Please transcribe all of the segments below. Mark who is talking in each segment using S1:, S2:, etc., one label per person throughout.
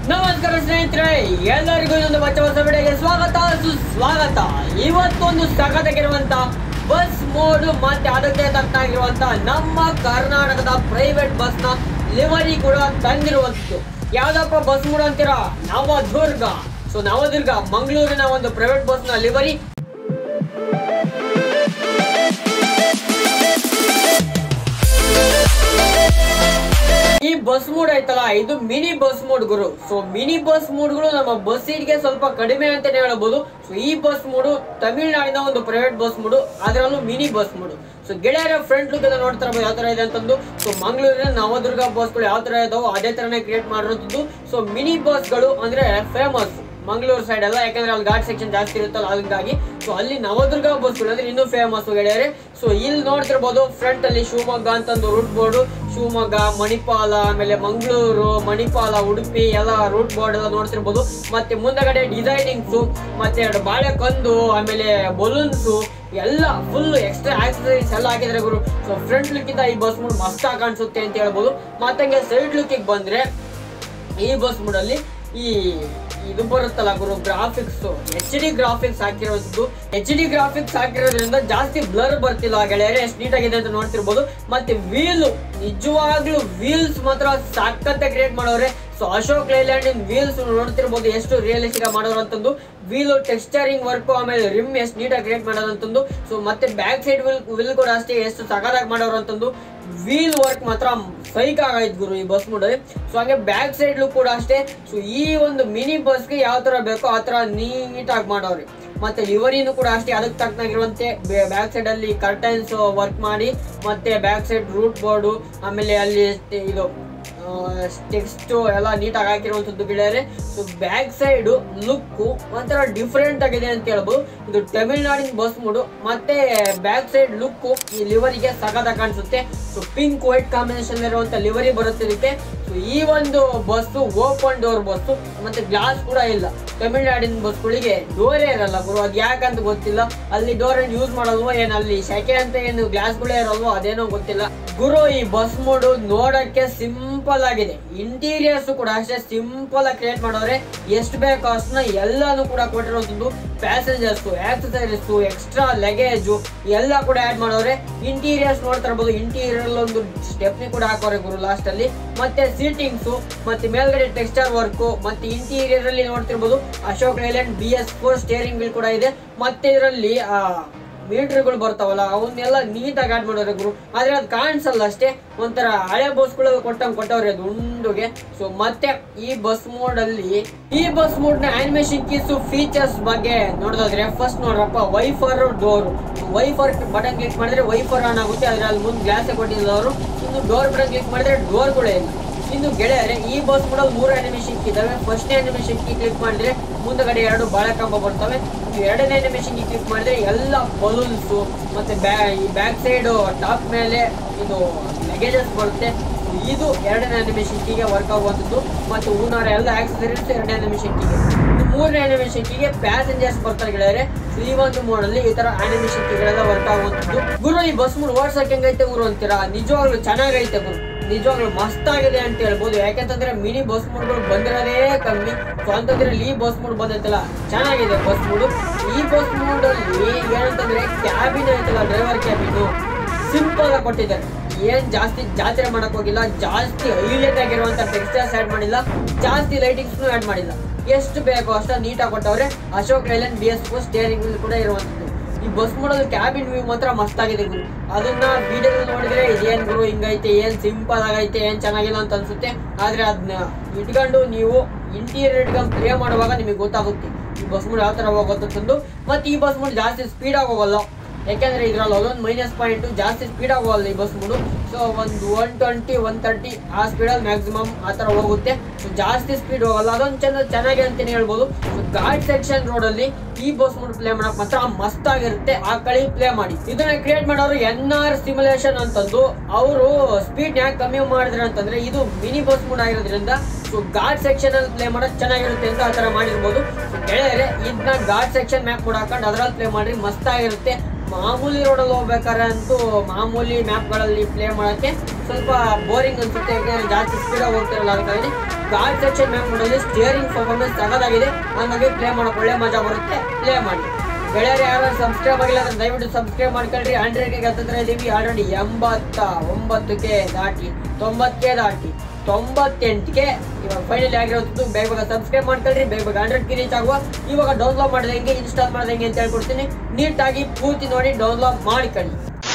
S1: ನಮಸ್ಕಾರ ಸ್ನೇಹಿತರೆ ಎಲ್ಲರಿಗೂ ಇನ್ನೊಂದು ಹೊಸ ಹೊಸ ವಿಡಿಯೋಗೆ ಸ್ವಾಗತ ಸುಸ್ವಾಗತ ಇವತ್ತೊಂದು ಸಖತ್ತಾಗಿರುವಂತ ಬಸ್ ಮೋಡ್ ಮತ್ತೆ ಅದಕ್ಕೆ ತಕ್ಕನಾಗಿರುವಂತ ನಮ್ಮ ಕರ್ನಾಟಕದ ಪ್ರೈವೇಟ್ ಬಸ್ ನ ಲಿವರಿ ಕೂಡ ತಂದಿರುವಂತದ್ದು ಯಾವ್ದಪ್ಪ ಬಸ್ ಮೋಡ್ ಅಂತೀರಾ ನವದುರ್ಗ ಸೊ ನವದುರ್ಗ ಮಂಗಳೂರಿನ ಒಂದು ಪ್ರೈವೇಟ್ ಬಸ್ ನ ಲಿವರಿ ಈ ಬಸ್ ಮೋಡ್ ಐತಲ್ಲ ಇದು ಮಿನಿ ಬಸ್ ಮೋಡ್ ಗುರು ಸೊ ಮಿನಿ ಬಸ್ ಮೋಡ್ಗಳು ನಮ್ಮ ಬಸ್ ಸೀಟ್ಗೆ ಸ್ವಲ್ಪ ಕಡಿಮೆ ಅಂತಾನೆ ಹೇಳ್ಬೋದು ಸೊ ಈ ಬಸ್ ಮೋಡು ತಮಿಳ್ನಾಡಿನ ಒಂದು ಪ್ರೈವೇಟ್ ಬಸ್ ಮೋಡು ಅದರಲ್ಲೂ ಮಿನಿ ಬಸ್ ಮೋಡು ಸೊ ಗೆಳೆಯರ ಫ್ರಂಟ್ ಲುಕ್ ಎಲ್ಲ ನೋಡ್ತಾ ಇರ್ಬೋದು ಯಾವ ತರ ಇದೆ ಅಂತಂದು ಸೊ ಮಂಗಳೂರಿನ ನವದುರ್ಗ ಬಸ್ಗಳು ಯಾವ ತರ ಇದಾವೋ ಅದೇ ತರನೇ ಕ್ರಿಯೇಟ್ ಮಾಡಿರೋಂಥದ್ದು ಸೊ ಮಿನಿ ಬಸ್ಗಳು ಅಂದ್ರೆ ಫೇಮಸ್ ಮಂಗಳೂರು ಸೈಡ್ ಎಲ್ಲ ಯಾಕಂದ್ರೆ ಅಲ್ಲಿ ಘಾಟ್ ಸೆಕ್ಷನ್ ಜಾಸ್ತಿ ಇರುತ್ತಲ್ಲ ಹಂಗಾಗಿ ಸೊ ಅಲ್ಲಿ ನವದುರ್ಗ ಬಸ್ಗಳು ಅಂದ್ರೆ ಇನ್ನೂ ಫೇಮಸ್ ಗೆಳೆಯರೆ ಸೊ ಇಲ್ಲಿ ನೋಡ್ತಿರ್ಬೋದು ಫ್ರಂಟ್ ಅಲ್ಲಿ ಶಿವಮೊಗ್ಗ ಅಂತಂದು ರೂಟ್ ಬೋರ್ಡ್ ಶಿವಮೊಗ್ಗ ಮಣಿಪಾಲ ಆಮೇಲೆ ಮಂಗಳೂರು ಮಣಿಪಾಲ ಉಡುಪಿ ಎಲ್ಲ ರೂಟ್ ಬೋರ್ಡ್ ಎಲ್ಲ ನೋಡ್ತಿರ್ಬೋದು ಮತ್ತೆ ಮುಂದಗಡೆ ಡಿಸೈನಿಂಗ್ಸು ಮತ್ತೆ ಎರಡು ಬಾಳೆಕಂದು ಆಮೇಲೆ ಬಲೂನ್ಸು ಎಲ್ಲ ಫುಲ್ ಎಕ್ಸ್ಟ್ರಾ ಆಕ್ಸಸರೀಸ್ ಎಲ್ಲ ಹಾಕಿದ್ರೆ ಗುರು ಸೊ ಫ್ರಂಟ್ ಲುಕ್ ಇಂದ ಈ ಬಸ್ ಮೂಡ್ ಮಸ್ತಾಗಿ ಕಾಣಿಸುತ್ತೆ ಅಂತ ಹೇಳ್ಬೋದು ಮತ್ತಂಗೆ ಸೈಡ್ ಲುಕ್ಕಿಗೆ ಬಂದ್ರೆ ಈ ಬಸ್ ಮೂಡಲ್ಲಿ ಈ ಇದು ಬರುತ್ತಲ್ಲ ಗುರು ಗ್ರಾಫಿಕ್ಸ್ ಎಚ್ ಡಿ ಗ್ರಾಫಿಕ್ಸ್ ಹಾಕಿರೋದು ಎಚ್ ಡಿ ಗ್ರಾಫಿಕ್ಸ್ ಹಾಕಿರೋದ್ರಿಂದ ಜಾಸ್ತಿ ಬ್ಲರ್ ಬರ್ತಿಲ್ಲ ಗೆಳೆಯರೆ ಎಷ್ಟು ನೀಟಾಗಿದೆ ಅಂತ ನೋಡ್ತಿರ್ಬೋದು ಮತ್ತೆ ವೀಲ್ ನಿಜವಾಗ್ಲೂ ವೀಲ್ಸ್ ಮಾತ್ರ ಸಖತ್ತೆ ಕ್ರಿಯೇಟ್ ಮಾಡೋರೆ ಸೊ ಅಶೋಕ್ ಲೈಲ್ಯಾಂಡ್ ವೀಲ್ಸ್ ನೋಡ್ತಿರ್ಬೋದು ಎಷ್ಟು ರಿಯಲಿಸ್ಟಿಕ್ ಮಾಡೋರು ಅಂತಂದು ವೀಲ್ ಟೆಕ್ಸ್ಚರಿಂಗ್ ವರ್ಕ್ ಆಮೇಲೆ ರಿಮ್ ಎಷ್ಟು ನೀಟಾಗಿ ಕ್ರಿಯೇಟ್ ಮಾಡೋದಂತಂದು ಸೊ ಮತ್ತೆ ಬ್ಯಾಕ್ ಸೈಡ್ ವಿಲ್ ವಿಲ್ ಕೂಡ ಅಷ್ಟೇ ಎಷ್ಟು ಸಗದಾಗಿ ಮಾಡೋರು ಅಂತಂದು ವೀಲ್ ವರ್ಕ್ ಮಾತ್ರ ಸೈಕ್ ಆಗೈತ್ ಗುರು ಈ ಬಸ್ ಮೂಡಲ್ಲಿ ಸೊ ಹಾಗೆ ಬ್ಯಾಕ್ ಸೈಡ್ ಕೂಡ ಅಷ್ಟೇ ಸೊ ಈ ಒಂದು ಮಿನಿ ಬಸ್ಗೆ ಯಾವ ತರ ಬೇಕೋ ಆ ತರ ನೀಟಾಗಿ ಮಾಡೋರಿ ಮತ್ತೆ ಲಿವರಿನೂ ಕೂಡ ಅಷ್ಟೇ ಅದಕ್ಕೆ ತಕ್ಕನಾಗಿರುವಂತೆ ಬ್ಯಾಕ್ ಸೈಡ್ ಅಲ್ಲಿ ಕರ್ಟನ್ಸ್ ವರ್ಕ್ ಮಾಡಿ ಮತ್ತೆ ಬ್ಯಾಕ್ ಸೈಡ್ ರೂಟ್ ಬೋರ್ಡು ಆಮೇಲೆ ಅಲ್ಲಿ ಇದು ಟೆಕ್ಸ್ಟ್ ಎಲ್ಲ ನೀಟಾಗಿ ಹಾಕಿರುವಂಥದ್ದು ಗೆಳೆಯರೆ ಸೊ ಬ್ಯಾಕ್ ಸೈಡ್ ಲುಕ್ ಒಂಥರ ಡಿಫ್ರೆಂಟ್ ಆಗಿದೆ ಅಂತ ಹೇಳ್ಬೋದು ಇದು ತಮಿಳ್ನಾಡಿನ ಬಸ್ ಮೂಡು ಮತ್ತೆ ಬ್ಯಾಕ್ ಸೈಡ್ ಲುಕ್ ಈ ಲಿವರಿಗೆ ಸಗದ ಕಾಣಿಸುತ್ತೆ ಸೊ ಪಿಂಕ್ ವೈಟ್ ಕಾಂಬಿನೇಷನ್ ಇರುವಂತ ಲಿವರಿ ಬರುತ್ತೆ ಇದಕ್ಕೆ ಸೊ ಈ ಒಂದು ಬಸ್ ಓಪನ್ ಡೋರ್ ಬಸ್ ಮತ್ತೆ ಗ್ಲಾಸ್ ಕೂಡ ಇಲ್ಲ ತಮಿಳ್ನಾಡಿನ ಬಸ್ಗಳಿಗೆ ಡೋರೇ ಇರಲ್ಲ ಗುರು ಅದು ಯಾಕಂತ ಗೊತ್ತಿಲ್ಲ ಅಲ್ಲಿ ಡೋರ್ ಏನು ಯೂಸ್ ಮಾಡಲ್ವೋ ಏನು ಅಲ್ಲಿ ಸೆಕೆ ಅಂತ ಏನು ಗ್ಲಾಸ್ಗಳೇ ಇರಲ್ವೋ ಅದೇನೋ ಗೊತ್ತಿಲ್ಲ ಗುರು ಈ ಬಸ್ ಮೋಡು ನೋಡಕ್ಕೆ ಸಿಂಪಲ್ ಆಗಿದೆ ಇಂಟೀರಿಯರ್ಸ್ ಕೂಡ ಅಷ್ಟೇ ಸಿಂಪಲ್ ಆಗಿ ಕ್ರಿಯೇಟ್ ಮಾಡೋರೆ ಎಷ್ಟು ಬೇಕೋ ಅಷ್ಟನ್ನ ಎಲ್ಲಾನು ಕೂಡ ಕೊಟ್ಟಿರೋದು ಪ್ಯಾಸೆಂಜರ್ಸ್ ಆಕ್ಸಸರೀಸ್ ಎಕ್ಸ್ಟ್ರಾ ಲಗೇಜು ಎಲ್ಲ ಕೂಡ ಆಡ್ ಮಾಡೋರೆ ಇಂಟೀರಿಯರ್ಸ್ ನೋಡ್ತಾ ಇರ್ಬೋದು ಇಂಟೀರಿಯರ್ ಒಂದು ಸ್ಟೆಪ್ನಿ ಕೂಡ ಹಾಕೋರೆ ಗುರು ಲಾಸ್ಟ್ ಅಲ್ಲಿ ಮತ್ತೆ ಸೀಟಿಂಗ್ಸ್ ಮತ್ತೆ ಮೇಲ್ಗಡೆ ಟೆಕ್ಸ್ಚರ್ ವರ್ಕ್ ಮತ್ತೆ ಇಂಟೀರಿಯರ್ ಅಲ್ಲಿ ನೋಡ್ತಿರ್ಬೋದು Ashok Leyland B S four steering wheel ಕೂಡ ಇದೆ ಮತ್ತೆ ಇದರಲ್ಲಿ ಮೀಟರ್ಗಳು ಬರ್ತಾವಲ್ಲ ಅವನ್ನೆಲ್ಲ ನೀಟಾಗಿ ಆಡ್ ಮಾಡೋರೆ ಗುರು ಆದ್ರೆ ಅದು ಕಾಣಿಸಲ್ಲ ಅಷ್ಟೇ ಒಂಥರ ಹಳೆ ಬಸ್ಗಳು ಕೊಟ್ಟಂಗೆ ಕೊಟ್ಟವ್ರೆ ಅದು ಉಂಡುಗೆ ಸೊ ಮತ್ತೆ ಈ ಬಸ್ ಮೋಡ್ ಅಲ್ಲಿ ಈ ಬಸ್ ಮೋಡ್ ನ ಆನಿಮೇಷನ್ ಕೀಸ್ ಫೀಚರ್ಸ್ ಬಗ್ಗೆ ನೋಡೋದಾದ್ರೆ ಫಸ್ಟ್ ನೋಡ್ರಪ್ಪ wiper door wiper button click ಮಾಡಿದ್ರೆ ವೈಫರ್ ಆನ್ ಆಗುತ್ತೆ ಅದ್ರ ಅಲ್ಲಿ ಮುಂದೆ ಗ್ಲಾಸ್ ಕೊಟ್ಟಿಲ್ಲ ಅವರು ಇನ್ನು ಡೋರ್ ಬಟನ್ ಕ್ಲಿಕ್ ಮಾಡಿದ್ರೆ ಡೋರ್ಗಳೇ ಇಲ್ಲ ಇನ್ನು ಗೆಳೆಯರೆ ಈ ಬಸ್ ಕೂಡ ಮೂರು ಅನಿಮೇಷನ್ ಇದಾವೆ ಫಸ್ಟ್ ಅನಿಮೇಷನ್ ಕೀ ಕ್ಲಿಕ್ ಮಾಡಿದ್ರೆ ಮುಂದಗಡೆ ಎರಡು ಬಾಳೆಕಂಬ ಬರ್ತವೆ ಇನ್ನು ಎರಡನೇ ಅನಿಮೇಷನ್ ಕೀ ಕ್ಲಿಕ್ ಮಾಡಿದ್ರೆ ಎಲ್ಲ ಬಲೂನ್ಸ್ ಮತ್ತೆ ಬ್ಯಾ ಈ ಬ್ಯಾಕ್ ಸೈಡ್ ಟಾಪ್ ಮೇಲೆ ಇದು ಲಗೇಜಸ್ ಬರುತ್ತೆ ಇದು ಎರಡನೇ ಅನಿಮೇಷನ್ ಕೀಗೆ ವರ್ಕ್ ಆಗುವಂಥದ್ದು ಮತ್ತು ಹೂನಾರ ಎಲ್ಲ ಆಕ್ಸಸರೀಸ್ ಎರಡನೇ ಅನಿಮೇಷನ್ ಕೀಗೆ ಇನ್ನು ಮೂರನೇ ಅನಿಮೇಷನ್ ಕೀಗೆ ಪ್ಯಾಸೆಂಜರ್ಸ್ ಬರ್ತಾರೆ ಗೆಳೆಯರೆ So ಈ ಒಂದು ಮೋಡಲ್ಲಿ ಈ ತರ ಅನಿಮೇಷನ್ ಕೀಗಳೆಲ್ಲ ವರ್ಕ್ ಆಗುವಂಥದ್ದು ಗುರು ಈ ಬಸ್ ಮೂಡ್ ಓಡ್ಸಕ್ಕೆ ಹೆಂಗೈತೆ ಗುರು ಅಂತೀರಾ ನಿಜವಾಗ್ಲೂ ಚೆನ್ನಾಗೈತೆ ಗುರು ನಿಜವಾಗ್ಲೂ ಮಸ್ತ್ ಆಗಿದೆ ಅಂತ ಹೇಳ್ಬೋದು ಯಾಕಂತಂದ್ರೆ ಮಿನಿ ಬಸ್ ಮೂಡ್ಗಳು ಬಂದಿರೋದೇ ಕಮ್ಮಿ ಸೊ ಅಂತಂದ್ರೆ ಈ ಬಸ್ ಮೂಡ್ ಬಂದೈತಲ್ಲ ಚೆನ್ನಾಗಿದೆ ಬಸ್ ಮೂಡು ಈ ಬಸ್ ಮೂಡ್ ಅಲ್ಲಿ ಏನಂತಂದ್ರೆ ಕ್ಯಾಬಿನ್ ಐತಲ್ಲ ಡ್ರೈವರ್ ಕ್ಯಾಬಿನ್ ಸಿಂಪಲ್ ಆಗಿ ಕೊಟ್ಟಿದ್ದಾರೆ ಏನ್ ಜಾಸ್ತಿ ಜಾತ್ರೆ ಮಾಡಕ್ ಹೋಗಿಲ್ಲ ಜಾಸ್ತಿ ಹೈಲೈಟ್ ಆಗಿರುವಂತ ಟೆಕ್ಸ್ಚರ್ಸ್ ಆಡ್ ಮಾಡಿಲ್ಲ ಜಾಸ್ತಿ ಲೈಟಿಂಗ್ಸ್ ಆಡ್ ಮಾಡಿಲ್ಲ ಎಷ್ಟು ಬೇಕೋ ಅಷ್ಟ ನೀಟಾಗಿ ಕೊಟ್ಟವ್ರೆ Ashok Leyland B S steering wheel ಕೂಡ ಇರುವಂತದ್ದು ಈ ಬಸ್ ಮಾಡೋದು ಕ್ಯಾಬಿನ್ ವ್ಯೂ ಮಾತ್ರ ಮಸ್ತ್ ಆಗಿದೆ ಗುರು ಅದನ್ನ ವಿಡಿಯೋದಲ್ಲಿ ನೋಡಿದ್ರೆ ಇದೇನ್ ಗುರು ಹಿಂಗೈತೆ ಏನ್ ಸಿಂಪಲ್ ಆಗೈತೆ ಏನ್ ಚೆನ್ನಾಗಿಲ್ಲ ಅಂತ ಅನ್ಸುತ್ತೆ ಆದ್ರೆ ಅದನ್ನ ಇಟ್ಕೊಂಡು ನೀವು ಇಂಟೀರಿಯರ್ ಇಟ್ಕೊಂಡು ಪ್ಲೇ ಮಾಡುವಾಗ ನಿಮಗೆ ಗೊತ್ತಾಗುತ್ತೆ ಈ ಬಸ್ ಮೂಡ್ ಯಾವ ತರ ಹೋಗುತ್ತಂದು ಮತ್ತೆ ಈ ಬಸ್ ಮೂಡ್ ಜಾಸ್ತಿ ಸ್ಪೀಡ್ ಆಗಿ ಹೋಗಲ್ಲ ಯಾಕೆಂದ್ರೆ ಇದ್ರಲ್ಲಿ ಅದೊಂದು ಮೈನಸ್ ಪಾಯಿಂಟ್ ಜಾಸ್ತಿ ಸ್ಪೀಡ್ ಆಗೋಲ್ಲ ಈ ಬಸ್ ಮೂಡು ಸೊ ಒಂದು ಒನ್ ಟ್ವೆಂಟಿ ಒನ್ ತರ್ಟಿ ಆ ಸ್ಪೀಡಲ್ಲಿ ಮ್ಯಾಕ್ಸಿಮಮ್ ಆ ಥರ ಹೋಗುತ್ತೆ ಸೊ ಜಾಸ್ತಿ ಸ್ಪೀಡ್ ಹೋಗಲ್ಲ ಅದೊಂದು ಚೆಂದ ಚೆನ್ನಾಗಿ ಅಂತಾನೆ ಹೇಳ್ಬೋದು ಸೊ ಘಾಟ್ ಸೆಕ್ಷನ್ ರೋಡಲ್ಲಿ ಈ ಬಸ್ ಮೂಡ್ ಪ್ಲೇ ಮಾಡಕ್ ಮಾತ್ರ ಮಸ್ತ್ ಆಗಿರುತ್ತೆ ಆ ಕಡೆ ಪ್ಲೇ ಮಾಡಿ ಇದನ್ನ ಕ್ರಿಯೇಟ್ ಮಾಡೋರು ಎನ್ ಆರ್ ಸಿಮ್ಯುಲೇಷನ್ ಅಂತಂದು ಅವರು ಸ್ಪೀಡ್ ಯಾಕೆ ಕಮ್ಮಿ ಮಾಡಿದ್ರೆ ಅಂತಂದ್ರೆ ಇದು ಮಿನಿ ಬಸ್ ಮೂಡ್ ಆಗಿರೋದ್ರಿಂದ ಸೊ ಘಾಟ್ ಸೆಕ್ಷನ್ ಅಲ್ಲಿ ಪ್ಲೇ ಮಾಡೋದು ಚೆನ್ನಾಗಿರುತ್ತೆ ಅಂತ ಆ ಥರ ಮಾಡಿರ್ಬೋದು ಸೊ ಗೆಳೆಯರೆ ಇದನ್ನ ಘಾಟ್ ಸೆಕ್ಷನ್ ಮ್ಯಾಪ್ ಕೂಡ ಹಾಕೊಂಡು ಅದ್ರಲ್ಲಿ ಪ್ಲೇ ಮಾಡ್ರಿ ಮಸ್ತ್ ಆಗಿರುತ್ತೆ ಮಾಮೂಲಿ ರೋಡಲ್ಲಿ ಹೋಗ್ಬೇಕಾದ್ರೆ ಅಂತೂ ಮಾಮೂಲಿ ಮ್ಯಾಪ್ಗಳಲ್ಲಿ ಪ್ಲೇ ಮಾಡೋಕ್ಕೆ ಸ್ವಲ್ಪ ಬೋರಿಂಗ್ ಅನ್ಸುತ್ತೆ ಯಾಕಂದ್ರೆ ಜಾಸ್ತಿ ಸ್ಪೀಡ್ ಹೋಗ್ತಿರಲ್ಲ ಅದಕ್ಕಾಗಿ ಗಾರ್ಡ್ ಸೆಕ್ಷನ್ ಮ್ಯಾಪ್ ಮಾಡಲಿ ಸ್ಟಿಯರಿಂಗ್ ಪರ್ಫಾರ್ಮೆನ್ಸ್ ತಗೋದಾಗಿದೆ ಹಂಗಾಗಿ ಪ್ಲೇ ಮಾಡೋಕೆ ಒಳ್ಳೆ ಮಜಾ ಬರುತ್ತೆ ಪ್ಲೇ ಮಾಡಿ ಗೆಳೆಯರು ಯಾರು ಸಬ್ಸ್ಕ್ರೈಬ್ ಆಗಿಲ್ಲ ಅಂದ್ರೆ ದಯವಿಟ್ಟು ಸಬ್ಸ್ಕ್ರೈಬ್ ಮಾಡ್ಕೊಳ್ರಿ ಹಂಡ್ರೆಡ್ಗೆ ಹತ್ತಿರ ಇದೀವಿ ಆಲ್ರೆಡಿ ಎಂಬತ್ತ ಒಂಬತ್ತಕ್ಕೆ ದಾಟಿ ತೊಂಬತ್ತಕ್ಕೆ ದಾಟಿ ತೊಂಬತ್ತೆಂಟಕ್ಕೆ ಇವಾಗ ಫೈನಲ್ ಆಗಿರೋದು ಬೇಗ ಬೇಗ ಸಬ್ಸ್ಕ್ರೈಬ್ ಮಾಡ್ಕೊಳ್ರಿ ಬೇಗ ಬೇಗ ಹಂಡ್ರೆಡ್ಗೆ ರೀಚ್ ಆಗುವ ಇವಾಗ ಡೌನ್ಲೋಡ್ ಮಾಡಿದ ಹೆಂಗೆ ಇನ್ಸ್ಟಾಲ್ ಮಾಡಿದ ಹೆಂಗೆ ಅಂತ ಹೇಳ್ಕೊಡ್ತೀನಿ ನೀಟಾಗಿ ಪೂರ್ತಿ ನೋಡಿ ಡೌನ್ಲೋಡ್ ಮಾಡ್ಕೊಳ್ಳಿ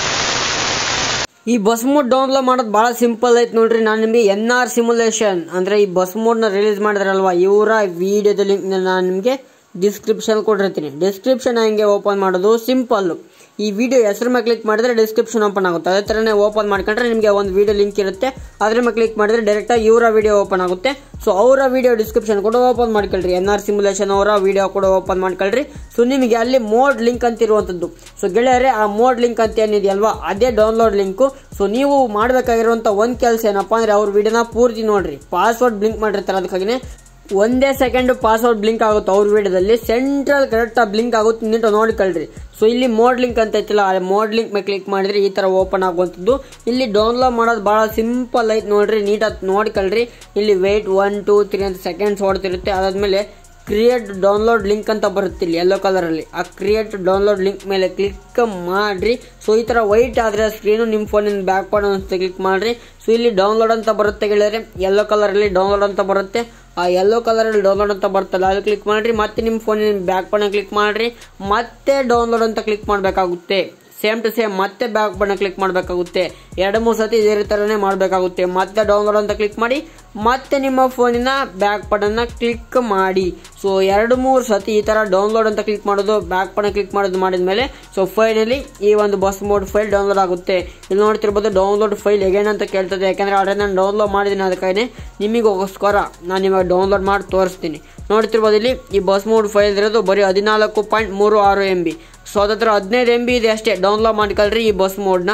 S1: ಈ ಬಸ್ ಮೋಡ್ ಡೌನ್ಲೋಡ್ ಮಾಡೋದು ಭಾಳ ಸಿಂಪಲ್ ಐತೆ ನೋಡ್ರಿ ನಾನು ನಿಮಗೆ ಎನ್ ಆರ್ ಸಿಮ್ಯುಲೇಷನ್ ಅಂದರೆ ಈ ಬಸ್ ಮೋಡ್ನ ರಿಲೀಸ್ ಮಾಡಿದ್ರಲ್ವಾ ಇವರ ವಿಡಿಯೋದ ಲಿಂಕ್ ನಾನು ನಿಮಗೆ ಡಿಸ್ಕ್ರಿಪ್ಷನ್ ಕೊಟ್ಟಿರ್ತೀನಿ ಡಿಸ್ಕ್ರಿಪ್ಷನ್ ಹೆಂಗೆ ಓಪನ್ ಮಾಡೋದು ಸಿಂಪಲ್ ಈ ವಿಡಿಯೋ ಹೆಸರು ಮೇಲೆ ಕ್ಲಿಕ್ ಮಾಡಿದ್ರೆ ಡಿಸ್ಕ್ರಿಪ್ಷನ್ ಓಪನ್ ಆಗುತ್ತೆ ಅದೇ ಥರನೇ ಓಪನ್ ಮಾಡ್ಕೊಂಡ್ರೆ ನಿಮಗೆ ಒಂದು ವಿಡಿಯೋ ಲಿಂಕ್ ಇರುತ್ತೆ ಅದ್ರ ಮೇಲೆ ಕ್ಲಿಕ್ ಮಾಡಿದ್ರೆ ಡೈರೆಕ್ಟಾಗಿ ಇವರ ವಿಡಿಯೋ ಓಪನ್ ಆಗುತ್ತೆ ಸೊ ಅವರ ವಿಡಿಯೋ ಡಿಸ್ಕ್ರಿಪ್ಷನ್ ಕೂಡ ಓಪನ್ ಮಾಡ್ಕೊಳ್ರಿ ಎನ್ ಆರ್ ಸಿಮ್ಯುಲೇಷನ್ ಅವರ ವಿಡಿಯೋ ಕೂಡ ಓಪನ್ ಮಾಡ್ಕೊಳ್ರಿ ಸೊ ನಿಮಗೆ ಅಲ್ಲಿ ಮೋಡ್ ಲಿಂಕ್ ಅಂತ ಇರುವಂಥದ್ದು ಸೊ ಗೆಳೆಯರೆ ಆ ಮೋಡ್ ಲಿಂಕ್ ಅಂತ ಏನಿದೆಯಲ್ವಾ ಅದೇ ಡೌನ್ಲೋಡ್ ಲಿಂಕು ಸೊ ನೀವು ಮಾಡಬೇಕಾಗಿರುವಂಥ ಒಂದು ಕೆಲಸ ಏನಪ್ಪಾ ಅಂದರೆ ಅವ್ರ ವಿಡಿಯೋನ ಪೂರ್ತಿ ನೋಡ್ರಿ ಪಾಸ್ವರ್ಡ್ ಬ್ಲಿಂಕ್ ಮಾಡಿರ್ತಾರೆ ಅದಕ್ಕಾಗಿನೇ ಒಂದೇ ಸೆಕೆಂಡ್ ಪಾಸ್ವರ್ಡ್ ಬ್ಲಿಂಕ್ ಆಗುತ್ತೆ ಅವ್ರ ವಿಡಿಯೋದಲ್ಲಿ ಸೆಂಟ್ರಲ್ ಕರೆಕ್ಟಾಗಿ ಬ್ಲಿಂಕ್ ಆಗುತ್ತೆ ನೀಟು ನೋಡ್ಕೊಳ್ರಿ ಸೊ ಇಲ್ಲಿ ಮೋಡ್ ಲಿಂಕ್ ಅಂತ ಐತಿಲ್ಲ ಆ ಮೋಡ್ ಲಿಂಕ್ ಮೇಲೆ ಕ್ಲಿಕ್ ಮಾಡಿದ್ರೆ ಈ ಥರ ಓಪನ್ ಆಗುವಂಥದ್ದು ಇಲ್ಲಿ ಡೌನ್ಲೋಡ್ ಮಾಡೋದು ಭಾಳ ಸಿಂಪಲ್ ಐತೆ ನೋಡ್ರಿ ನೀಟಾಗಿ ನೋಡ್ಕೊಳ್ರಿ ಇಲ್ಲಿ ವೆಯ್ಟ್ ಒನ್ ಟೂ ತ್ರೀ ಅಂತ ಸೆಕೆಂಡ್ಸ್ ಓಡ್ತಿರುತ್ತೆ ಅದಾದ್ಮೇಲೆ ಕ್ರಿಯೇಟ್ ಡೌನ್ಲೋಡ್ ಲಿಂಕ್ ಅಂತ ಬರುತ್ತೆ ಇಲ್ಲಿ ಯೆಲ್ಲೋ ಕಲರಲ್ಲಿ ಆ ಕ್ರಿಯೇಟ್ ಡೌನ್ಲೋಡ್ ಲಿಂಕ್ ಮೇಲೆ ಕ್ಲಿಕ್ ಮಾಡ್ರಿ ಸೊ ಈ ಥರ ವೈಟ್ ಆದರೆ ಸ್ಕ್ರೀನು ನಿಮ್ಮ ಫೋನಿನ ಬ್ಯಾಕ್ ಪಾರ್ಟ್ ಅಂತ ಕ್ಲಿಕ್ ಮಾಡ್ರಿ ಸೊ ಇಲ್ಲಿ ಡೌನ್ಲೋಡ್ ಅಂತ ಬರುತ್ತೆ ಗೆಳೆಯರೆ ಯೆಲ್ಲೋ ಕಲರಲ್ಲಿ ಡೌನ್ಲೋಡ್ ಅಂತ ಬರುತ್ತೆ ಆ ಯೆಲ್ಲೋ ಕಲರಲ್ಲಿ ಡೌನ್ಲೋಡ್ ಅಂತ ಬರ್ತಲ್ಲ ಅದು ಕ್ಲಿಕ್ ಮಾಡ್ರಿ ಮತ್ತೆ ನಿಮ್ಮ ಫೋನಿನ ಬ್ಯಾಕ್ ಬಣ್ಣ ಕ್ಲಿಕ್ ಮಾಡ್ರಿ ಮತ್ತೆ ಡೌನ್ಲೋಡ್ ಅಂತ ಕ್ಲಿಕ್ ಮಾಡಬೇಕಾಗುತ್ತೆ ಸೇಮ್ ಟು ಸೇಮ್ ಮತ್ತೆ ಬ್ಯಾಕ್ ಬಣ್ಣ ಕ್ಲಿಕ್ ಮಾಡಬೇಕಾಗುತ್ತೆ ಎರಡು ಮೂರು ಸತಿ ಇದೇ ಥರನೇ ಮಾಡಬೇಕಾಗುತ್ತೆ ಮತ್ತೆ ಡೌನ್ಲೋಡ್ ಅಂತ ಕ್ಲಿಕ್ ಮಾಡಿ ಮತ್ತೆ ನಿಮ್ಮ ಫೋನಿನ ಬ್ಯಾಕ್ ಬಟನ್ನ ಕ್ಲಿಕ್ ಮಾಡಿ ಸೊ ಎರಡು ಮೂರು ಸತಿ ಈ ಥರ ಡೌನ್ಲೋಡ್ ಅಂತ ಕ್ಲಿಕ್ ಮಾಡೋದು ಬ್ಯಾಕ್ ಬಟನ್ ಕ್ಲಿಕ್ ಮಾಡೋದು ಮಾಡಿದ ಮೇಲೆ ಸೊ ಫೈನಲಿ ಈ ಒಂದು ಬಸ್ ಮೋಡ್ ಫೈಲ್ ಡೌನ್ಲೋಡ್ ಆಗುತ್ತೆ ಇಲ್ಲಿ ನೋಡ್ತಿರ್ಬೋದು ಡೌನ್ಲೋಡ್ ಫೈಲ್ ಹೇಗೇನು ಅಂತ ಕೇಳ್ತದೆ ಯಾಕಂದ್ರೆ ಆಲ್ರೆಡಿ ನಾನು ಡೌನ್ಲೋಡ್ ಮಾಡಿದ್ದೀನಿ ಅದಕ್ಕಾಗಿ ನಿಮಗೋಸ್ಕರ ನಾನು ಇವಾಗ ಡೌನ್ಲೋಡ್ ಮಾಡಿ ತೋರಿಸ್ತೀನಿ ನೋಡ್ತಿರ್ಬೋದು ಇಲ್ಲಿ ಈ ಬಸ್ ಮೋಡ್ ಫೈಲ್ ಇರೋದು ಬರೀ ಹದಿನಾಲ್ಕು ಪಾಯಿಂಟ್ ಮೂರು ಆರು ಎಮ್ ಬಿ ಸೊ ಅದತ್ರ ಹದಿನೈದು ಎಮ್ ಬಿ ಇದೆ ಅಷ್ಟೇ ಡೌನ್ಲೋಡ್ ಮಾಡ್ಕೊಳ್ರಿ ಈ ಬಸ್ ಮೋಡ್ನ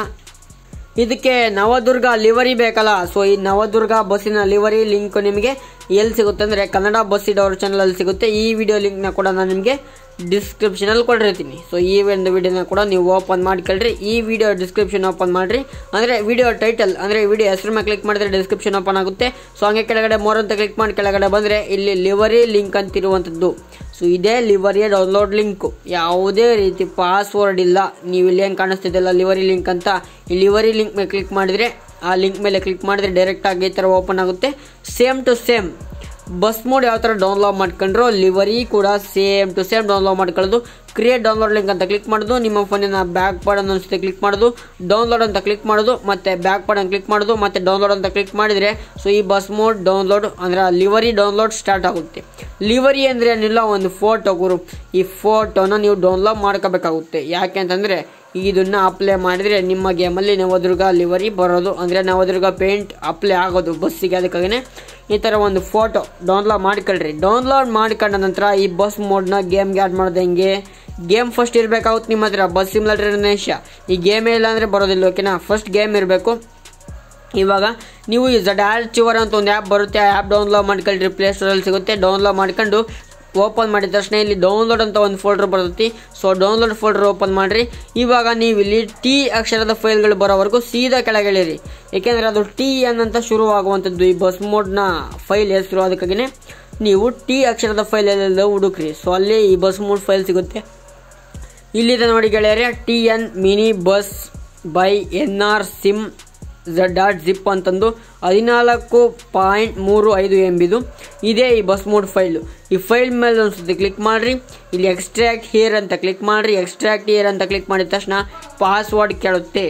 S1: ಇದಕ್ಕೆ ನವದುರ್ಗ ಲಿವರಿ ಬೇಕಲ್ಲ ಸೊ ಈ ನವದುರ್ಗ ಬಸ್ಸಿನ ಲಿವರಿ ಲಿಂಕ್ ನಿಮಗೆ ಎಲ್ಲಿ ಸಿಗುತ್ತೆ ಅಂದರೆ ಕನ್ನಡ ಬಸ್ ಇಡೋರ ಚಾನಲಲ್ಲಿ ಸಿಗುತ್ತೆ ಈ ವಿಡಿಯೋ ಲಿಂಕ್ನ ಕೂಡ ನಾನು ನಿಮಗೆ ಡಿಸ್ಕ್ರಿಪ್ಷನಲ್ಲಿ ಕೊಟ್ಟಿರ್ತೀನಿ ಸೊ ಈ ಒಂದು ವಿಡಿಯೋನ ಕೂಡ ನೀವು ಓಪನ್ ಮಾಡ್ಕೊಳ್ರಿ ಈ ವಿಡಿಯೋ ಡಿಸ್ಕ್ರಿಪ್ಷನ್ ಓಪನ್ ಮಾಡಿರಿ ಅಂದರೆ ವಿಡಿಯೋ ಟೈಟಲ್ ಅಂದರೆ ವಿಡಿಯೋ ಹೆಸರು ಮೇಲೆ ಕ್ಲಿಕ್ ಮಾಡಿದ್ರೆ ಡಿಸ್ಕ್ರಿಪ್ಷನ್ ಓಪನ್ ಆಗುತ್ತೆ ಸೊ ಹಂಗೆ ಕೆಳಗಡೆ ಮೋರ್ ಅಂತ ಕ್ಲಿಕ್ ಮಾಡಿ ಕೆಳಗಡೆ ಬಂದರೆ ಇಲ್ಲಿ ಲಿವರಿ ಲಿಂಕ್ ಅಂತಿರುವಂಥದ್ದು ಸೊ ಇದೇ ಲಿವರಿಯ ಡೌನ್ಲೋಡ್ ಲಿಂಕು ಯಾವುದೇ ರೀತಿ ಪಾಸ್ವರ್ಡ್ ಇಲ್ಲ ನೀವು ಇಲ್ಲಿ ಏನು ಕಾಣಿಸ್ತಿದ್ದಲ್ಲ ಲಿವರಿ ಲಿಂಕ್ ಅಂತ ಈ ಲಿವರಿ ಲಿಂಕ್ ಮೇಲೆ ಕ್ಲಿಕ್ ಮಾಡಿದರೆ ಆ ಲಿಂಕ್ ಮೇಲೆ ಕ್ಲಿಕ್ ಮಾಡಿದ್ರೆ ಡೈರೆಕ್ಟಾಗಿ ಈ ಥರ ಓಪನ್ ಆಗುತ್ತೆ same to same bus mod ಯಾವ ಥರ ಡೌನ್ಲೋಡ್ ಮಾಡ್ಕೊಂಡ್ರು ಲಿವರಿ ಕೂಡ ಸೇಮ್ ಟು ಸೇಮ್ ಡೌನ್ಲೋಡ್ ಮಾಡ್ಕೊಳ್ಳೋದು ಕ್ರಿಯೇಟ್ ಡೌನ್ಲೋಡ್ ಲಿಂಕ್ ಅಂತ ಕ್ಲಿಕ್ ಮಾಡೋದು ನಿಮ್ಮ ಫೋನಿನ ಬ್ಯಾಕ್ ಬಟನ್ ಅನ್ಸುತ್ತೆ ಕ್ಲಿಕ್ ಮಾಡೋದು ಡೌನ್ಲೋಡ್ ಅಂತ ಕ್ಲಿಕ್ ಮಾಡೋದು ಮತ್ತೆ ಬ್ಯಾಕ್ ಬಟನ್ ಕ್ಲಿಕ್ ಮಾಡೋದು ಮತ್ತೆ ಡೌನ್ಲೋಡ್ ಅಂತ ಕ್ಲಿಕ್ ಮಾಡಿದರೆ ಸೊ ಈ ಬಸ್ ಮೋಡ್ ಡೌನ್ಲೋಡ್ ಅಂದರೆ ಲಿವರಿ ಡೌನ್ಲೋಡ್ ಸ್ಟಾರ್ಟ್ ಆಗುತ್ತೆ ಲಿವರಿ ಅಂದರೆ ಏನಿಲ್ಲ ಒಂದು ಫೋಟೋ ಗುರು ಈ ಫೋಟೋನ ನೀವು ಡೌನ್ಲೋಡ್ ಮಾಡ್ಕೋಬೇಕಾಗುತ್ತೆ ಯಾಕೆ ಅಂತಂದರೆ ಇದನ್ನ ಅಪ್ಲೈ ಮಾಡಿದರೆ ನಿಮ್ಮ ಗೇಮಲ್ಲಿ ನವದುರ್ಗ ಲಿವರಿ ಬರೋದು ಅಂದರೆ ನವದುರ್ಗ ಪೇಂಟ್ ಅಪ್ಲೈ ಆಗೋದು ಬಸ್ಸಿಗೆ ಅದಕ್ಕಾಗಿನೇ ಈ ಥರ ಒಂದು ಫೋಟೋ ಡೌನ್ಲೋಡ್ ಮಾಡ್ಕೊಳ್ರಿ ಡೌನ್ಲೋಡ್ ಮಾಡ್ಕೊಂಡ ನಂತರ ಈ ಬಸ್ ಮೋಡ್ನ ಗೇಮ್ಗೆ ಆ್ಯಡ್ ಮಾಡೋದು ಹೆಂಗೆ ಗೇಮ್ ಫಸ್ಟ್ ಇರಬೇಕಾಗುತ್ತೆ ನಿಮ್ಮ ಹತ್ರ ಬಸ್ ಸಿಮ್ಯುಲೇಟರ್ ಗಣೇಶ ಈ ಗೇಮೇ ಇಲ್ಲ ಅಂದರೆ ಬರೋದಿಲ್ಲ ಓಕೆನಾ ಫಸ್ಟ್ ಗೇಮ್ ಇರಬೇಕು ಇವಾಗ ನೀವು ಈ ಝಡಾಲ್ ಚಿವರ್ ಅಂತ ಒಂದು ಆ್ಯಪ್ ಬರುತ್ತೆ ಆ ಆ್ಯಪ್ ಡೌನ್ಲೋಡ್ ಮಾಡ್ಕೊಳ್ರಿ ಪ್ಲೇಸ್ಟೋರಲ್ಲಿ ಸಿಗುತ್ತೆ ಡೌನ್ಲೋಡ್ ಮಾಡ್ಕೊಂಡು ಓಪನ್ ಮಾಡಿದ ತಕ್ಷಣ ಇಲ್ಲಿ ಡೌನ್ಲೋಡ್ ಅಂತ ಒಂದು ಫೋಲ್ಡರ್ ಬರ್ತೈತಿ ಸೊ ಡೌನ್ಲೋಡ್ ಫೋಲ್ಡರ್ ಓಪನ್ ಮಾಡಿರಿ ಇವಾಗ ನೀವು ಇಲ್ಲಿ ಟಿ ಅಕ್ಷರದ ಫೈಲ್ಗಳು ಬರೋವರೆಗೂ ಸೀದಾ ಕೆಳಗಿಳಿರಿ ಏಕೆಂದರೆ ಅದು ಟಿ ಎನ್ ಅಂತ ಶುರುವಾಗುವಂಥದ್ದು ಈ ಬಸ್ ಮೋಡ್ನ ಫೈಲ್ ಹೆಸರು ಅದಕ್ಕಾಗಿನೇ ನೀವು ಟಿ ಅಕ್ಷರದ ಫೈಲ್ ಎಲ್ಲ ಹುಡುಕ್ರಿ ಸೊ ಅಲ್ಲಿ ಈ ಬಸ್ ಮೋಡ್ ಫೈಲ್ ಸಿಗುತ್ತೆ ಇಲ್ಲಿದೆ ನೋಡಿ ಗೆಳೆಯರೆ T N mini bus by N R sim Z dot zip ಅಂತಂದು ಹದಿನಾಲ್ಕು ಪಾಯಿಂಟ್ ಮೂರು ಐದು ಎಮ್ ಬಿದು ಇದೇ ಈ ಬಸ್ ಮೋಡ್ ಫೈಲು ಈ ಫೈಲ್ ಮೇಲೆ ಒಂದು ಸತಿ ಕ್ಲಿಕ್ ಮಾಡಿರಿ ಇಲ್ಲಿ ಎಕ್ಸ್ಟ್ರಾಕ್ಟ್ ಹಿಯರ್ ಅಂತ ಕ್ಲಿಕ್ ಮಾಡಿರಿ ಎಕ್ಸ್ಟ್ರಾಕ್ಟ್ ಹಿಯರ್ ಅಂತ ಕ್ಲಿಕ್ ಮಾಡಿದ ತಕ್ಷಣ ಪಾಸ್ವರ್ಡ್ ಕೇಳುತ್ತೆ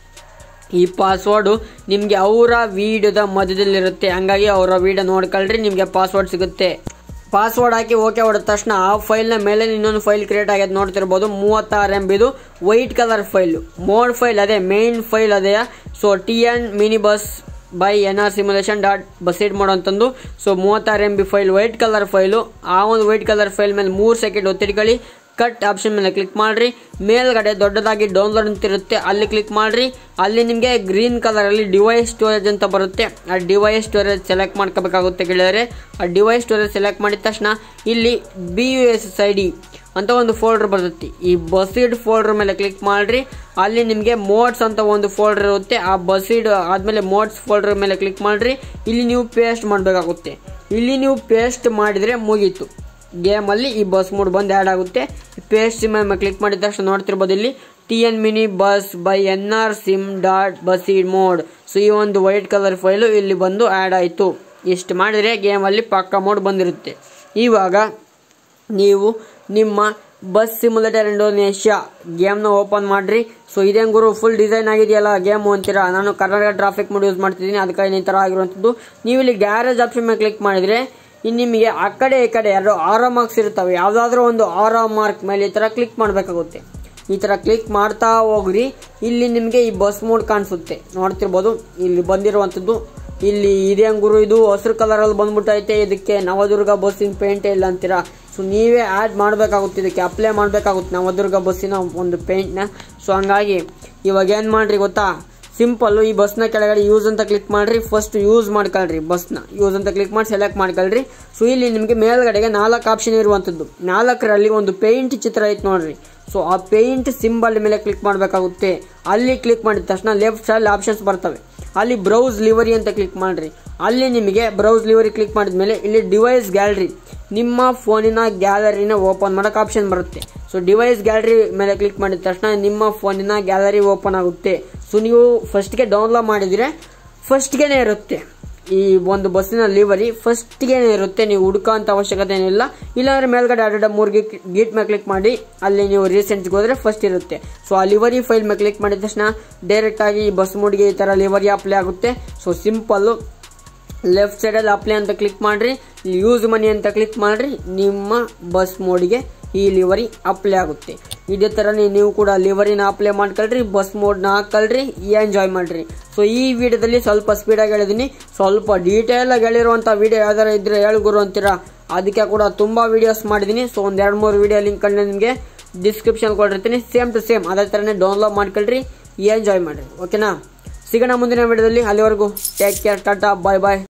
S1: ಈ ಪಾಸ್ವರ್ಡು ನಿಮಗೆ ಅವರ ವೀಡಿಯೋದ ಮಧ್ಯದಲ್ಲಿರುತ್ತೆ ಹಂಗಾಗಿ ಅವರ ವೀಡಿಯೋ ನೋಡ್ಕೊಳ್ರಿ ನಿಮಗೆ ಪಾಸ್ವರ್ಡ್ ಸಿಗುತ್ತೆ ಪಾಸ್ವರ್ಡ್ ಹಾಕಿ ಓಕೆ ಹೊಡೆದ ತಕ್ಷಣ ಆ ಫೈಲ್ನ ಮೇಲೆ ಇನ್ನೊಂದು ಫೈಲ್ ಕ್ರಿಯೇಟ್ ಆಗ್ಯದ ನೋಡ್ತಿರ್ಬೋದು ಮೂವತ್ತಾರು ಎಮ್ ಬಿದು white colour file mod file ಅದೇ ಮೇನ್ ಫೈಲ್ ಅದೇ so T N mini bus by N R simulation dot based mod ಅಂತಂದು ಸೊ ಮೂವತ್ತಾರು M B file white colour file ಆ ಒಂದು ವೈಟ್ ಕಲರ್ ಫೈಲ್ ಮೇಲೆ ಮೂರು ಸೆಕೆಂಡ್ ಒತ್ತಿಡ್ಕೊಳ್ಳಿ ಕಟ್ ಆಪ್ಷನ್ ಮೇಲೆ ಕ್ಲಿಕ್ ಮಾಡಿರಿ ಮೇಲ್ಗಡೆ ದೊಡ್ಡದಾಗಿ ಡೌನ್ಲೋಡ್ ಅಂತ ಇರುತ್ತೆ ಅಲ್ಲಿ ಕ್ಲಿಕ್ ಮಾಡಿರಿ ಅಲ್ಲಿ ನಿಮಗೆ ಗ್ರೀನ್ ಕಲರಲ್ಲಿ ಡಿವೈಸ್ ಸ್ಟೋರೇಜ್ ಅಂತ ಬರುತ್ತೆ ಆ ಡಿವೈಸ್ ಸ್ಟೋರೇಜ್ ಸೆಲೆಕ್ಟ್ ಮಾಡ್ಕೋಬೇಕಾಗುತ್ತೆ ಗೆಳೆಯರೆ ಆ ಡಿವೈಸ್ ಸ್ಟೋರೇಜ್ ಸೆಲೆಕ್ಟ್ ಮಾಡಿದ ತಕ್ಷಣ ಇಲ್ಲಿ B U S I D ಅಂತ ಒಂದು ಫೋಲ್ಡರ್ ಬರ್ತೈತಿ ಈ ಬಸೀಡ್ ಫೋಲ್ಡರ್ ಮೇಲೆ ಕ್ಲಿಕ್ ಮಾಡ್ರಿ ಅಲ್ಲಿ ನಿಮಗೆ ಮೋಡ್ಸ್ ಅಂತ ಒಂದು ಫೋಲ್ಡರ್ ಇರುತ್ತೆ ಆ ಬಸೀಡ್ ಆದಮೇಲೆ ಮೋಡ್ಸ್ ಫೋಲ್ಡರ್ ಮೇಲೆ ಕ್ಲಿಕ್ ಮಾಡ್ರಿ ಇಲ್ಲಿ ನೀವು ಪೇಸ್ಟ್ ಮಾಡಬೇಕಾಗುತ್ತೆ ಇಲ್ಲಿ ನೀವು ಪೇಸ್ಟ್ ಮಾಡಿದರೆ ಮುಗೀತು ಗೇಮಲ್ಲಿ ಈ ಬಸ್ ಮೂಡ್ ಬಂದು ಆ್ಯಡ್ ಆಗುತ್ತೆ ಪೇಸ್ಟ್ ಮೇಲೆ ಕ್ಲಿಕ್ ಮಾಡಿದ ತಕ್ಷಣ ನೋಡ್ತಿರ್ಬೋದು ಇಲ್ಲಿ T N mini bus by N R sim dot based mod so ಈ ಒಂದು ವೈಟ್ ಕಲರ್ ಫೈಲು ಇಲ್ಲಿ ಬಂದು ಆ್ಯಡ್ ಆಯಿತು ಇಷ್ಟು ಮಾಡಿದರೆ ಗೇಮಲ್ಲಿ ಪಕ್ಕ ಮೋಡ್ ಬಂದಿರುತ್ತೆ ಇವಾಗ ನೀವು ನಿಮ್ಮ ಬಸ್ ಸಿಮ್ಯುಲೇಟರ್ ಇಂಡೋನೇಷ್ಯಾ ಗೇಮ್ನ ಓಪನ್ ಮಾಡ್ರಿ ಸೊ ಇದೇ ಗುರು ಫುಲ್ ಡಿಸೈನ್ ಆಗಿದೆಯಲ್ಲ ಗೇಮು ಅಂತೀರಾ ನಾನು ಕರ್ನಾಟಕ ಟ್ರಾಫಿಕ್ ಮೋಡ್ ಯೂಸ್ ಮಾಡ್ತಿದ್ದೀನಿ ಅದಕ್ಕಾಗಿ ಈ ಥರ ಆಗಿರುವಂಥದ್ದು ನೀವು ಇಲ್ಲಿ ಗ್ಯಾರೇಜ್ ಆಪ್ಷನ್ ಮೇಲೆ ಕ್ಲಿಕ್ ಮಾಡಿದರೆ ಇನ್ನು ನಿಮಗೆ ಆ ಕಡೆ ಈ ಕಡೆ ಎರಡು ಆರೋ ಮಾರ್ಕ್ಸ್ ಇರ್ತವೆ ಯಾವುದಾದ್ರೂ ಒಂದು ಆರೋ ಮಾರ್ಕ್ ಮೇಲೆ ಈ ಥರ ಕ್ಲಿಕ್ ಮಾಡಬೇಕಾಗುತ್ತೆ ಈ ಥರ ಕ್ಲಿಕ್ ಮಾಡ್ತಾ ಹೋಗ್ರಿ ಇಲ್ಲಿ ನಿಮಗೆ ಈ ಬಸ್ ಮೋಡ್ ಕಾಣಿಸುತ್ತೆ ನೋಡ್ತಿರ್ಬೋದು ಇಲ್ಲಿ ಬಂದಿರುವಂಥದ್ದು ಇಲ್ಲಿ ಇದೇ ಗುರು ಇದು ಹಸಿರು ಕಲರಲ್ಲಿ ಬಂದ್ಬಿಟ್ಟೈತೆ ಇದಕ್ಕೆ ನವದುರ್ಗ ಬಸ್ಸಿನ ಪೇಂಟ್ ಇಲ್ಲ ಅಂತೀರಾ ಸೊ ನೀವೇ ಆ್ಯಡ್ ಮಾಡಬೇಕಾಗುತ್ತೆ ಇದಕ್ಕೆ ಅಪ್ಲೈ ಮಾಡಬೇಕಾಗುತ್ತೆ ನವದುರ್ಗ ಬಸ್ಸಿನ ಒಂದು ಪೇಂಟ್ನ ಸೊ ಹಂಗಾಗಿ ಇವಾಗ ಏನು ಮಾಡ್ರಿ ಗೊತ್ತಾ ಸಿಂಪಲ್ ಈ ಬಸ್ನ ಕೆಳಗಡೆ ಯೂಸ್ ಅಂತ ಕ್ಲಿಕ್ ಮಾಡ್ರಿ ಫಸ್ಟ್ ಯೂಸ್ ಮಾಡ್ಕೊಳ್ರಿ ಬಸ್ನ ಯೂಸ್ ಅಂತ ಕ್ಲಿಕ್ ಮಾಡಿ ಸೆಲೆಕ್ಟ್ ಮಾಡ್ಕೊಳ್ರಿ ಸೊ ಇಲ್ಲಿ ನಿಮಗೆ ಮೇಲ್ಗಡೆಗೆ ನಾಲ್ಕು ಆಪ್ಷನ್ ಇರುವಂಥದ್ದು ನಾಲ್ಕರಲ್ಲಿ ಒಂದು ಪೇಂಟ್ ಚಿತ್ರ ಐತೆ ನೋಡ್ರಿ ಸೊ ಆ ಪೇಂಟ್ ಸಿಂಬಲ್ ಮೇಲೆ ಕ್ಲಿಕ್ ಮಾಡಬೇಕಾಗುತ್ತೆ ಅಲ್ಲಿ ಕ್ಲಿಕ್ ಮಾಡಿದ ತಕ್ಷಣ ಲೆಫ್ಟ್ ಸೈಡ್ ಆಪ್ಷನ್ಸ್ ಬರ್ತವೆ ಅಲ್ಲಿ ಬ್ರೌಸ್ ಲಿವರಿ ಅಂತ ಕ್ಲಿಕ್ ಮಾಡ್ರಿ ಅಲ್ಲಿ ನಿಮಗೆ ಬ್ರೌಸ್ ಲಿವರಿ ಕ್ಲಿಕ್ ಮಾಡಿದ್ಮೇಲೆ ಇಲ್ಲಿ ಡಿವೈಸ್ ಗ್ಯಾಲರಿ ನಿಮ್ಮ ಫೋನಿನ ಗ್ಯಾಲರಿನ ಓಪನ್ ಮಾಡೋಕೆ ಆಪ್ಷನ್ ಬರುತ್ತೆ ಸೊ ಡಿವೈಸ್ ಗ್ಯಾಲರಿ ಮೇಲೆ ಕ್ಲಿಕ್ ಮಾಡಿದ ತಕ್ಷಣ ನಿಮ್ಮ ಫೋನಿನ ಗ್ಯಾಲರಿ ಓಪನ್ ಆಗುತ್ತೆ ಸೊ ನೀವು ಫಸ್ಟ್ಗೆ ಡೌನ್ಲೋಡ್ ಮಾಡಿದರೆ ಫಸ್ಟ್ಗೆನೇ ಇರುತ್ತೆ ಈ ಒಂದು ಬಸ್ಸಿನ ಲಿವರಿ ಫಸ್ಟ್ಗೇನೆ ಇರುತ್ತೆ ನೀವು ಹುಡುಕೋ ಅಂತ ಅವಶ್ಯಕತೆ ಏನಿಲ್ಲ ಇಲ್ಲಾಂದ್ರೆ ಮೇಲ್ಗಡೆ ಎರಡು ಮೂರು ಗೀಟ್ ಗೀಟ್ ಮೇಲೆ ಕ್ಲಿಕ್ ಮಾಡಿ ಅಲ್ಲಿ ನೀವು ರೀಸೆಂಟ್ಗೆ ಹೋದ್ರೆ ಫಸ್ಟ್ ಇರುತ್ತೆ ಸೊ ಆ ಲಿವರಿ ಫೈಲ್ ಮೇಲೆ ಕ್ಲಿಕ್ ಮಾಡಿದ ತಕ್ಷಣ ಡೈರೆಕ್ಟ್ ಆಗಿ ಈ ಬಸ್ ಮೂಡ್ಗೆ ಈ ಥರ ಲಿವರಿ ಅಪ್ಲೈ ಆಗುತ್ತೆ ಸೊ ಸಿಂಪಲ್ಲು ಲೆಫ್ಟ್ ಸೈಡಲ್ಲಿ ಅಪ್ಲೈ ಅಂತ ಕ್ಲಿಕ್ ಮಾಡ್ರಿ ಯೂಸ್ ಮನಿ ಅಂತ ಕ್ಲಿಕ್ ಮಾಡ್ರಿ ನಿಮ್ಮ ಬಸ್ ಮೋಡ್ಗೆ ಈ ಲಿವರಿ ಅಪ್ಲೈ ಆಗುತ್ತೆ ಇದೇ ಥರನೇ ನೀವು ಕೂಡ ಲಿವರಿನ ಅಪ್ಲೈ ಮಾಡ್ಕೊಳ್ರಿ ಬಸ್ ಮೋಡ್ನ ಹಾಕಲ್ರಿ ಎಂಜಾಯ್ ಮಾಡ್ರಿ ಸೊ ಈ ವಿಡಿಯೋದಲ್ಲಿ ಸ್ವಲ್ಪ ಸ್ಪೀಡಾಗಿ ಹೇಳಿದ್ದೀನಿ ಸ್ವಲ್ಪ ಡೀಟೇಲ್ ಆಗಿ ಹೇಳಿರುವಂಥ ವಿಡಿಯೋ ಯಾವ್ದಾರ ಇದ್ರೆ ಹೇಳು ಗುರು ಅಂತೀರಾ ಅದಕ್ಕೆ ಕೂಡ ತುಂಬ ವಿಡಿಯೋಸ್ ಮಾಡಿದ್ದೀನಿ ಸೊ ಒಂದು ಎರಡು ಮೂರು ವಿಡಿಯೋ ಲಿಂಕ್ ನಿಮಗೆ ಡಿಸ್ಕ್ರಿಪ್ಷನ್ ಕೊಟ್ಟಿರ್ತೀನಿ ಸೇಮ್ ಟು ಸೇಮ್ ಅದೇ ಥರನೇ ಡೌನ್ಲೋಡ್ ಮಾಡ್ಕೊಳ್ರಿ ಎಂಜಾಯ್ ಮಾಡ್ರಿ ಓಕೆನಾ ಸಿಗೋಣ ಮುಂದಿನ ವಿಡಿಯೋದಲ್ಲಿ ಅಲ್ಲಿವರೆಗೂ ಟೇಕ್ ಕೇರ್ ಟಾಟಾ ಬಾಯ್ ಬಾಯ್